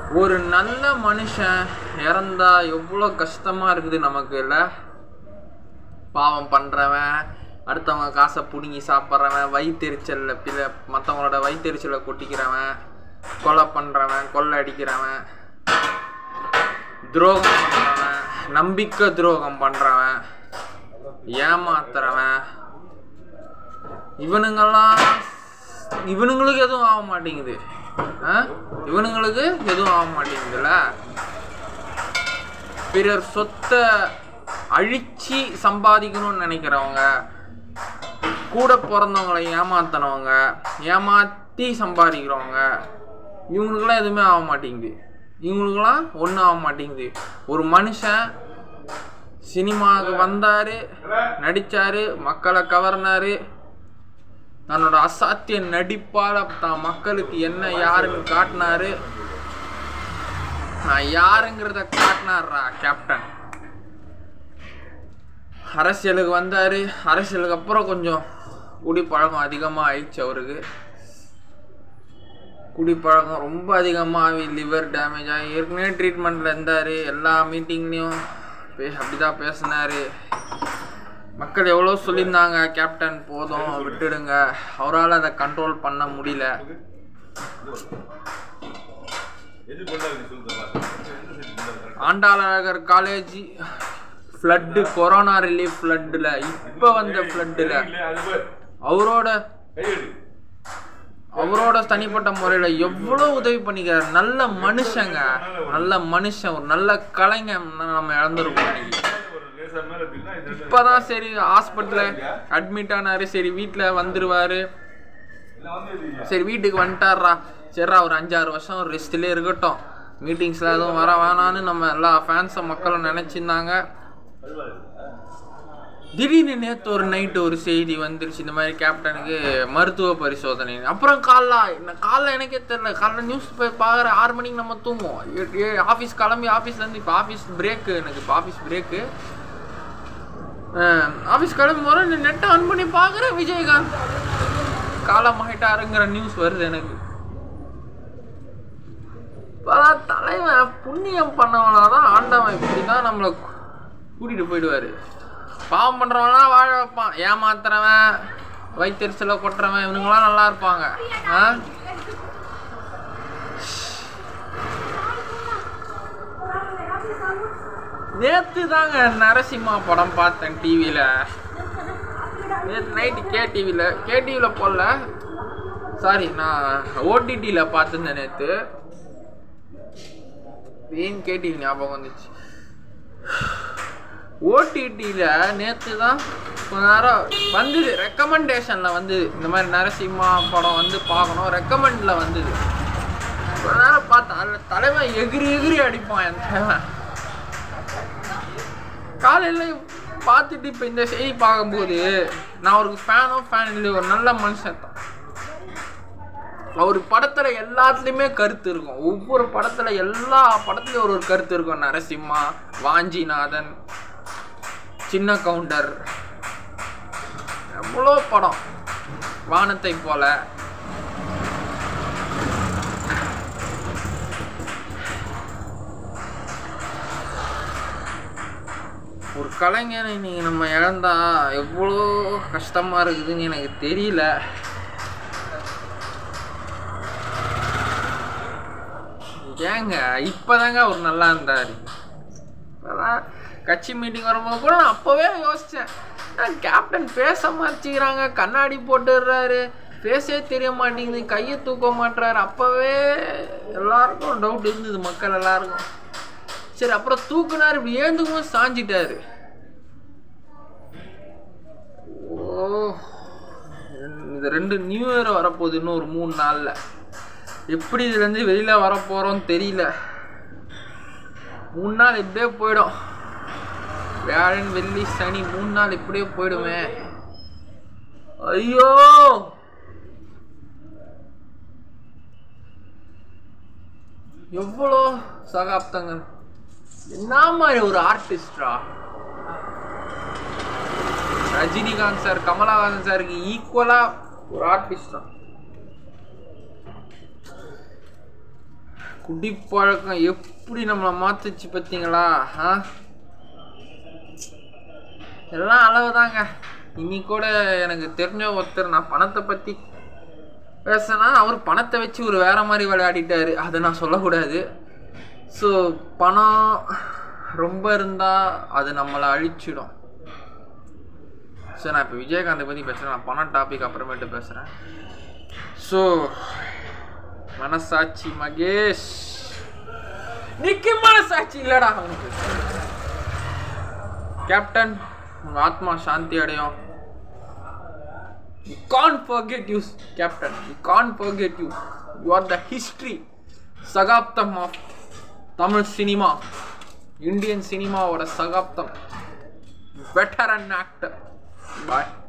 ஒரு நல்ல மனுஷன் இறந்தா எவ்வளோ கஷ்டமா இருக்குது நமக்கு இல்லை பாவம் பண்றவன் அடுத்தவங்க காசை பிடுங்கி சாப்பிட்றவன் வயிற்றெரிச்சல்ல பிற மற்றவங்களோட வயிற்றெரிச்சலை கொட்டிக்கிறவன் கொலை பண்றவன் கொள்ளை அடிக்கிறவன் துரோகம் பண்றவன் நம்பிக்கை துரோகம் பண்றவன் ஏமாத்துறவன் இவனுங்கெல்லாம் இவனுங்களுக்கு எதுவும் ஆக மாட்டேங்குது ஆ? இவனுங்களுக்கு எதுவும் ஆக மாட்டேங்குதுல்ல பிறர் சொத்தை அழிச்சு சம்பாதிக்கணும்னு நினைக்கிறவங்க கூட பிறந்தவங்களை ஏமாத்தினவங்க ஏமாத்தி சம்பாதிக்கிறவங்க இவங்களுக்கெல்லாம் எதுவுமே ஆக மாட்டேங்குது இவங்களுக்கெல்லாம் ஒன்றும் ஆக மாட்டேங்குது ஒரு மனுஷன் சினிமாவுக்கு வந்தாரு நடிச்சாரு மக்களை கவர்னாரு தன்னோட அசாத்திய நடிப்பால தான் மக்களுக்கு என்ன யாருன்னு காட்டினாரு நான் யாருங்கிறத காட்டினார்ரா கேப்டன் அரசியலுக்கு வந்தாரு அரசியலுக்கு அப்புறம் கொஞ்சம் குடிப்பழக்கம் அதிகமாக ஆயிடுச்சு அவருக்கு குடிப்பழக்கம் ரொம்ப அதிகமாக ஆகி லிவர் டேமேஜ் ஆகி ஏற்கனவே ட்ரீட்மெண்ட்டில் இருந்தார் எல்லா மீட்டிங்லேயும் பே அப்படிதான் பேசினாரு மக்கள் எவ்வளோ சொல்லியிருந்தாங்க கேப்டன் போதும் விட்டுடுங்க அவரால் அதை கண்ட்ரோல் பண்ண முடியல எது கொண்டாங்க சொல்லுங்க ஆண்டாளகர் காலேஜ் ஃப்ளட்டு கொரோனா ரிலீஃப் ஃப்ளட்டில் இப்போ வந்த ஃப்ளட்டில் அது போய் அவரோட கையெடு அவரோட தனிப்பட்ட முறையில் எவ்வளோ உதவி பண்ணிக்கிறார் நல்ல மனுஷங்க நல்ல மனுஷன் ஒரு நல்ல கலைஞன் நம்ம இழந்திருக்கோம் இன்னைக்கு ஒரு லேசா மேல தூக்கினா இது ரெண்டு- இப்போதான் சரி ஹாஸ்பிட்டலில் அட்மிட் ஆனாரு சரி வீட்டில் வந்துருவாரு இல்ல வந்து இது சரி வீட்டுக்கு வந்துட்டாரா சரிடா ஒரு அஞ்சாறு வருஷம் ரெஸ்ட்லேயே இருக்கட்டும் மீட்டிங்ஸில் எதுவும் வர வேணான்னு நம்ம எல்லா ஃபேன்ஸை மக்களும் நினச்சிருந்தாங்க திடீர்னு நேற்று ஒரு நைட்டு ஒரு செய்தி வந்துருச்சு இந்த மாதிரி கேப்டனுக்கு மருத்துவ பரிசோதனை அப்புறம் காலைல என்ன காலைல எனக்கே தெரியல காலைல நியூஸ் போய் பார்க்குற ஆறு மணிக்கு நம்ம தூங்குவோம் ஆஃபீஸ் கிளம்பி ஆஃபீஸ்லேருந்து இப்போ ஆஃபீஸ் பிரேக்கு எனக்கு இப்போ ஆஃபீஸ் பிரேக்கு ஆஃபீஸ் கிளம்பி போகிறேன் நெட்டை ஆன் பண்ணி பார்க்குறேன் விஜயகாந்த் காலமாயிட்டாருங்கிற நியூஸ் வருது எனக்கு இப்போதான் தலைவன் புண்ணியம் பண்ணவனாதான் ஆண்டவன் இப்படி தான் நம்மளை கூட்டிகிட்டு போயிடுவார் பாவம் பண்ணுறவன்லாம் வாழ வைப்பான் ஏமாத்துறவன் வயிற்றுச்சலை கொட்டுறவன் இவனுங்களாம் நல்லா இருப்பாங்க ஆ நேற்று தாங்க நரசிம்மா படம் பார்த்தேன் டிவியில் நேற்று நைட்டு கே டிவியில் கே டிவியில் போடல சாரி நான் ஓடிடியில் பார்த்துருந்தேன் நேற்று ஏன் கேடிவி ஞாபகம் வந்துச்சு ஓடிடியில் நேற்று தான் கொஞ்ச நேரம் வந்தது ரெக்கமெண்டேஷனில் வந்தது இந்த மாதிரி நரசிம்மா படம் வந்து பார்க்கணும் ரெக்கமெண்டில் வந்தது கொஞ்ச நேரம் பார்த்தேன் அதில் தலைவன் எகிரி எகிரி அடிப்பான் என் தலைவன் காலையில் பார்த்துட்டு இப்போ இந்த செய்தி பார்க்கும்போது நான் அவருக்கு ஃபேனோ ஃபேன் இல்லை ஒரு நல்ல மனுஷன் தான் அவர் படத்துல எல்லாத்துலேயுமே கருத்து இருக்கும் ஒவ்வொரு படத்துல எல்லா படத்துலயும் ஒரு ஒரு கருத்து இருக்கும் நரசிம்மா வாஞ்சிநாதன் சின்ன கவுண்டர் எவ்வளோ படம் வானத்தை போல ஒரு கலைஞனை நீங்கள் நம்ம இழந்தா எவ்வளோ கஷ்டமாக இருக்குதுன்னு எனக்கு தெரியல ஏங்க இப்போதாங்க அவர் நல்லா இருந்தார் இப்போதான் கட்சி மீட்டிங் வரும்போது கூட நான் அப்போவே யோசித்தேன் கேப்டன் பேச மறைச்சிக்கிறாங்க கண்ணாடி போட்டுடுறாரு ஃபேஸே தெரிய மாட்டேங்குது கையை தூக்க மாட்டுறாரு அப்போவே எல்லாருக்கும் டவுட் இருந்தது மக்கள் எல்லாருக்கும் சரி அப்புறம் தூக்குனாரு இப்படி ஏந்துக்கும் சாஞ்சிட்டாரு ஓ இந்த ரெண்டு நியூ இயர் வரப்போகுது இன்னும் ஒரு மூணு நாளில் எப்படி இதுலேருந்து வெளியில் வரப்போகிறோம் தெரியல மூணு நாள் இப்படியே போயிடும் வியாழன் வெள்ளி சனி மூணு நாள் இப்படியே போயிடுமே ஐயோ எவ்வளோ சகாப்தங்கள் என்ன மாதிரி ஒரு ஆர்டிஸ்டா ரஜினிகாந்த் சார் கமலஹாசன் சாருக்கு ஈக்குவலா ஒரு ஆர்டிஸ்ட் தான் குடிப்பழக்கம் எப்படி நம்மளை மாத்துச்சு பார்த்தீங்களா ஆ எல்லாம் அளவுதாங்க இனி கூட எனக்கு தெரிஞ்ச ஒருத்தர் நான் பணத்தை பற்றி பேசினா அவர் பணத்தை வச்சு ஒரு வேற மாதிரி விளையாடிட்டாரு அதை நான் சொல்லக்கூடாது ஸோ பணம் ரொம்ப இருந்தால் அது நம்மளை அழிச்சிடும் ஸோ நான் இப்போ விஜயகாந்தை பற்றி பேசுகிறேன் நான் பணம் டாபிக் அப்புறமேட்டு பேசுகிறேன் ஸோ மனசாட்சி மகேஷ் நிக்கி மனசாட்சி இல்லடா அவனுக்கு கேப்டன் உங்க ஆத்மா சாந்தி அடையும் You can't forget you, Captain. You can't forget you. You are the history, சகாப்தம் of தமிழ் சினிமா இந்தியன் சினிமாவோட சகாப்தம் வெட்டரன் ஆக்டர் பாய்